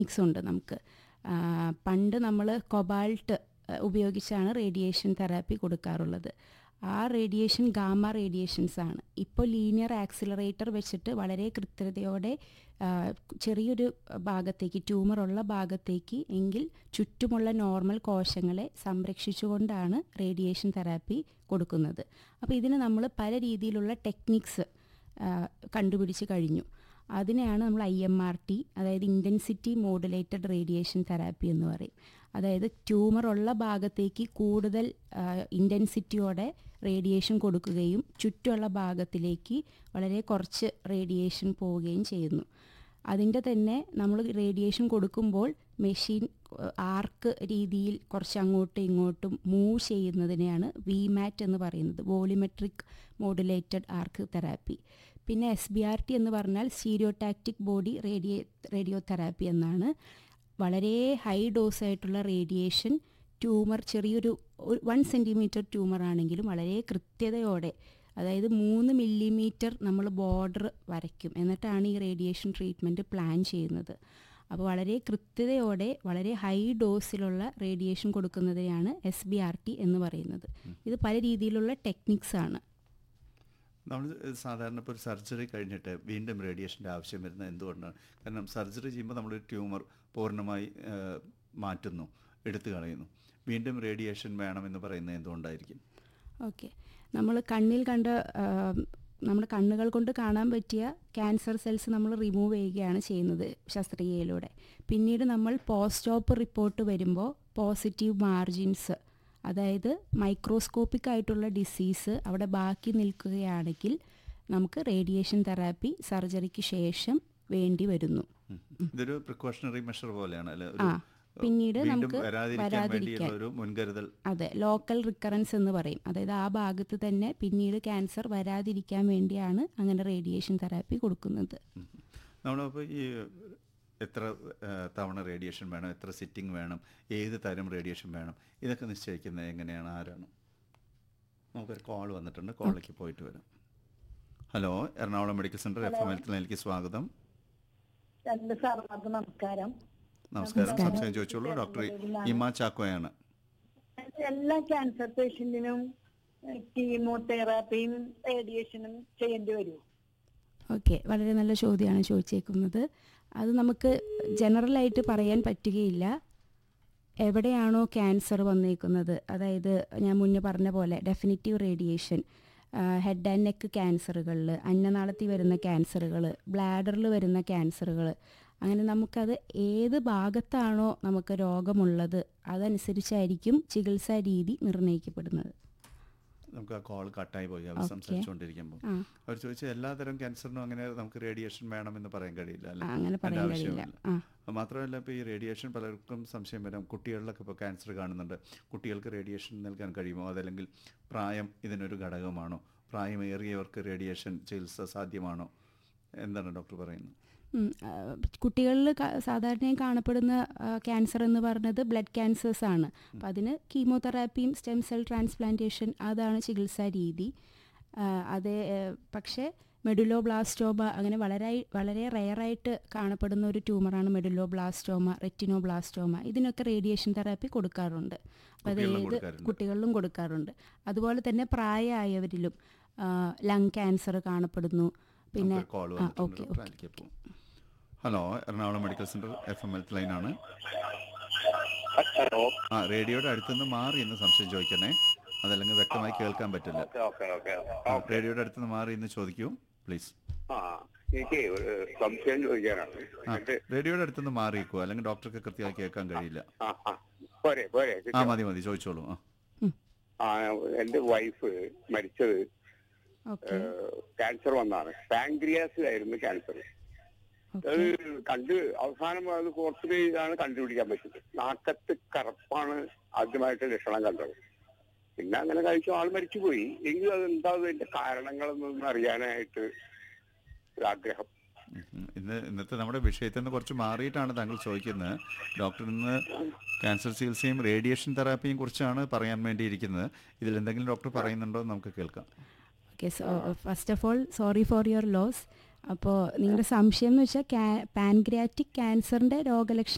Techniques ഉണ്ട് നമുക്ക് ആ, പണ്ട് നമ്മൾ കൊബാൾട്ട് ഉപയോഗിച്ചാണ് റേഡിയേഷൻ തെറാപ്പി കൊടുക്കാറുള്ളത് ആ റേഡിയേഷൻ ഗാമ റേഡിയേഷൻസ് ആണ് ഇപ്പോൾ ലീനിയർ ആക്സിലറേറ്റർ വെച്ചിട്ട് വളരെ കൃത്യതയോടെ ആ, ചെറിയൊരു ഭാഗത്തേക്ക് ട്യൂമറുള്ള ഭാഗത്തേക്ക് എങ്കിൽ ചുറ്റുമുള്ള നോർമൽ കോശങ്ങളെ സംരക്ഷിച്ചുകൊണ്ടാണ് റേഡിയേഷൻ തെറാപ്പി കൊടുക്കുന്നത് അപ്പോൾ ഇതിന് നമ്മൾ പല രീതിയിലുള്ള ടെക്നിക്സ് കണ്ടുപിടിച്ച് കഴിഞ്ഞു അതിനെയാണ് നമ്മൾ ഐ എം ആർ ടി അതായത് ഇൻറ്റൻസിറ്റി മോഡുലേറ്റഡ് റേഡിയേഷൻ തെറാപ്പി എന്ന് പറയും അതായത് ട്യൂമർ ഉള്ള ഭാഗത്തേക്ക് കൂടുതൽ ഇൻറ്റൻസിറ്റിയോടെ റേഡിയേഷൻ കൊടുക്കുകയും ചുറ്റുമുള്ള ഭാഗത്തിലേക്ക് വളരെ കുറച്ച് റേഡിയേഷൻ പോവുകയും ചെയ്യുന്നു അതിൻ്റെ തന്നെ നമ്മൾ റേഡിയേഷൻ കൊടുക്കുമ്പോൾ മെഷീൻ ആർക്ക് രീതിയിൽ കുറച്ച് അങ്ങോട്ടും ഇങ്ങോട്ടും മൂവ് ചെയ്യുന്നതിനെയാണ് വി മാറ്റ് എന്ന് പറയുന്നത് വോളിമെട്രിക് മോഡുലേറ്റഡ് ആർക്ക് തെറാപ്പി പിന്നെ എസ് ബി ആർ ടി എന്ന് പറഞ്ഞാൽ stereotactic body radio radio therapy എന്നാണ് വളരെ ഹൈ ഡോസ് ആയിട്ടുള്ള റേഡിയേഷൻ ട്യൂമർ ചെറിയൊരു വൺ സെൻറ്റിമീറ്റർ ട്യൂമർ ആണെങ്കിലും വളരെ കൃത്യതയോടെ അതായത് മൂന്ന് മില്ലിമീറ്റർ നമ്മൾ ബോർഡർ വരയ്ക്കും എന്നിട്ടാണ് ഈ റേഡിയേഷൻ ട്രീറ്റ്മെൻറ്റ് പ്ലാൻ ചെയ്യുന്നത് അപ്പോൾ വളരെ കൃത്യതയോടെ വളരെ ഹൈ ഡോസിലുള്ള റേഡിയേഷൻ കൊടുക്കുന്നതിനെയാണ് എസ് ബി ആർ ടി എന്ന് പറയുന്നത് ഇത് പല രീതിയിലുള്ള ടെക്നിക്സ് ആണ് നമ്മൾ സാധാരണ ഇപ്പോൾ ഒരു സർജറി കഴിഞ്ഞിട്ട് വീണ്ടും റേഡിയേഷൻ്റെ ആവശ്യം വരുന്നത് എന്തുകൊണ്ടാണ് കാരണം സർജറി ചെയ്യുമ്പോൾ നമ്മളൊരു ട്യൂമർ പൂർണ്ണമായി ആ, മാറ്റുന്നു എടുത്തു കളയുന്നു വീണ്ടും റേഡിയേഷൻ വേണമെന്ന് പറയുന്നത് എന്തുകൊണ്ടായിരിക്കും ഓക്കെ നമ്മൾ കണ്ണിൽ കണ്ട ആ, നമ്മുടെ കണ്ണുകൾ കൊണ്ട് കാണാൻ പറ്റിയ ക്യാൻസർ സെൽസ് നമ്മൾ റിമൂവ് ചെയ്യുകയാണ് ചെയ്യുന്നത് ശസ്ത്രക്രിയയിലൂടെ പിന്നീട് നമ്മൾ പോസ്റ്റ് ഓപ്പ് റിപ്പോർട്ട് വരുമ്പോൾ പോസിറ്റീവ് മാർജിൻസ് അതായത് മൈക്രോസ്കോപ്പിക് ആയിട്ടുള്ള ഡിസീസ് അവിടെ ബാക്കി നിൽക്കുകയാണെങ്കിൽ നമുക്ക് റേഡിയേഷൻ തെറാപ്പി സർജറിക്ക് ശേഷം വേണ്ടി വരുന്നു ഉം. ഇതൊരു പ്രിക്കോഷണറി മെഷർ പോലെയാണ് അല്ലെ ആ, പിന്നീട് വീണ്ടും നമുക്ക് വരാതിരിക്കാൻ വരാതിരിക്കാൻ. വേണ്ടിയുള്ള ഒരു മുൻകരുതൽ അതെ ലോക്കൽ റിക്കറൻസ് എന്ന് പറയും അതായത് ആ ഭാഗത്ത് തന്നെ പിന്നീട് ക്യാൻസർ വരാതിരിക്കാൻ വേണ്ടിയാണ് അങ്ങനെ റേഡിയേഷൻ തെറാപ്പി കൊടുക്കുന്നത് ഉം. നമ്മളപ്പോൾ ഈ എത്ര ആ, തവണ റേഡിയേഷൻ വേണം എത്ര സിറ്റിംഗ് വേണം ഏത് തരം റേഡിയേഷൻ വേണം ഇതൊക്കെ നിശ്ചയിക്കുന്നത് എങ്ങനെയാണ് ആരാണ് നമുക്കൊരു കോൾ വന്നിട്ടുണ്ട് കോളിലേക്ക് പോയിട്ട് വരാം hello Ernakulam medical centre F M ഹെൽത്തിലേക്ക് സ്വാഗതം രണ്ട് സാർമാർക്ക് നമസ്കാരം നമസ്കാരം സംശയം ചോദിച്ചോളൂ ഡോക്ടർ ഇമ ചാക്കോയാണ് എല്ലാ ക്യാൻസർ പേഷ്യന്റിനും കീമോതെറാപ്പിയും റേഡിയേഷനും ചെയ്യേണ്ടി വരുമോ ഓക്കെ വളരെ നല്ല ചോദ്യമാണ് ചോദിച്ചേക്കുന്നത് അത് നമുക്ക് ജനറലായിട്ട് പറയാൻ പറ്റുകയില്ല എവിടെയാണോ ക്യാൻസർ വന്നേക്കുന്നത് അതായത് ഞാൻ മുന്നേ പറഞ്ഞ പോലെ definitive radiation head and neck ക്യാൻസറുകളിൽ അന്നനാളത്തിൽ വരുന്ന ക്യാൻസറുകൾ ബ്ലാഡറിൽ വരുന്ന ക്യാൻസറുകൾ അങ്ങനെ നമുക്കത് ഏത് ഭാഗത്താണോ നമുക്ക് രോഗമുള്ളത് അതനുസരിച്ചായിരിക്കും ചികിത്സാ രീതി നിർണ്ണയിക്കപ്പെടുന്നത് നമുക്ക് ആ കോൾ കട്ടായി പോയി അവർ Okay. സംസാരിച്ചുകൊണ്ടിരിക്കുമ്പോൾ ആ. അവർ ചോദിച്ചാൽ എല്ലാതരം ക്യാൻസറിനും അങ്ങനെ നമുക്ക് റേഡിയേഷൻ വേണമെന്ന് പറയാൻ കഴിയില്ല അല്ലേ ആ, അങ്ങനെ അതിന്റെ പറയാൻ കഴിയില്ല ആവശ്യമില്ല. ആ അത് മാത്രമല്ല ഇപ്പോൾ ഈ റേഡിയേഷൻ പലർക്കും സംശയം വരാം കുട്ടികളിലൊക്കെ ഇപ്പോൾ ക്യാൻസർ കാണുന്നുണ്ട് കുട്ടികൾക്ക് റേഡിയേഷൻ നൽകാൻ കഴിയുമോ അതല്ലെങ്കിൽ പ്രായം ഇതിനൊരു ഘടകമാണോ പ്രായമേറിയവർക്ക് റേഡിയേഷൻ ചികിത്സ സാധ്യമാണോ എന്താണ് ഡോക്ടർ പറയുന്നത് ഉം, ആ, കുട്ടികളിൽ ക- സാധാരണയായി കാണപ്പെടുന്ന ആ, ക്യാൻസർ എന്ന് പറയുന്നത് ബ്ലഡ് ക്യാൻസേഴ്സ് ആണ് അപ്പം അതിന് കീമോതെറാപ്പിയും സ്റ്റെം സെൽ ട്രാൻസ്പ്ലാന്റേഷൻ അതാണ് ചികിത്സാ രീതി ആ, അതേ ഏ, പക്ഷേ മെഡുലോ ബ്ലാസ്റ്റോമ അങ്ങനെ വളരെ വളരെ റെയറായിട്ട് കാണപ്പെടുന്ന ഒരു ട്യൂമറാണ് മെഡുലോ ബ്ലാസ്റ്റോമ റെറ്റിനോ ബ്ലാസ്റ്റോമ ഇതിനൊക്കെ റേഡിയേഷൻ തെറാപ്പി കൊടുക്കാറുണ്ട് അപ്പോൾ അത് കുട്ടികളിലും ഏത് കൊടുക്കാറുണ്ട്. കുട്ടികളിലും കൊടുക്കാറുണ്ട് അതുപോലെ തന്നെ പ്രായമായവരിലും ലങ് ക്യാൻസർ കാണപ്പെടുന്നു പിന്നെ കോൾ ആ വന്നിട്ടുണ്ട് ഓക്കെ ഡോക്ടർ അതിലേക്ക് പോകാം hello Ernakulam medical centre F M health ലൈനാണ് ഹലോ ആ റേഡിയോയുടെ അടുത്തുനിന്ന് മാറി എന്ന് സംശയം ചോദിക്കണേ അതല്ലെങ്കിൽ വ്യക്തമായി കേൾക്കാൻ പറ്റില്ല ഓക്കെ ഓക്കെ ആ, റേഡിയോയുടെ അടുത്തുനിന്ന് മാറി എന്ന് ചോദിക്കൂ പ്ലീസ് ആ എനിക്ക് ഒരു സംശയം ചോദിക്കാനാണ് ആ എന്റെ റേഡിയോയുടെ അടുത്തുനിന്ന് മാറിയിരിക്കുമോ അല്ലെങ്കിൽ ഡോക്ടർക്ക് കൃത്യമായി കേൾക്കാൻ കഴിയില്ല ആ ആ പോരെ പോരെ ആ മതി മതി ചോദിച്ചോളൂ ആ ആ എന്റെ വൈഫ് മരിച്ചത് ഓക്കെ ക്യാൻസർ വന്നാണ് പാങ്ക്രിയാസ് ആയിരുന്നു ക്യാൻസർ അത് കണ്ട് അവസാനം അത് കുറച്ച് ഇതാണ് കണ്ടുപിടിക്കാൻ പറ്റുന്നത് നാക്കത്ത് കറുപ്പാണ് ആദ്യമായിട്ട് ലക്ഷണം കണ്ടത് പിന്നെ അങ്ങനെ കഴിച്ചു ആൾ മരിച്ചുപോയി എങ്കിലും അത് എന്താ അതിന്റെ കാരണങ്ങളൊന്നും അറിയാനായിട്ട് ഒരു ആഗ്രഹം ഉം, ഉം. ഇന്ന് ഇന്നത്തെ നമ്മുടെ വിഷയത്തിൽ നിന്ന് കുറച്ച് മാറിയിട്ടാണ് താങ്കൾ ചോദിക്കുന്നത് ഡോക്ടർ ഇന്ന് ക്യാൻസർ ചികിത്സയും റേഡിയേഷൻ തെറാപ്പിയും കുറിച്ചാണ് പറയാൻ വേണ്ടിയിരിക്കുന്നത് ഇതിൽ എന്തെങ്കിലും ഡോക്ടർ പറയുന്നുണ്ടോ എന്ന് നമുക്ക് കേൾക്കാം okay so first of all sorry for your loss അപ്പോൾ നിങ്ങളുടെ സംശയം എന്ന് വെച്ചാൽ പാൻക്രിയാറ്റിക് ക്യാൻസറിൻ്റെ രോഗലക്ഷണം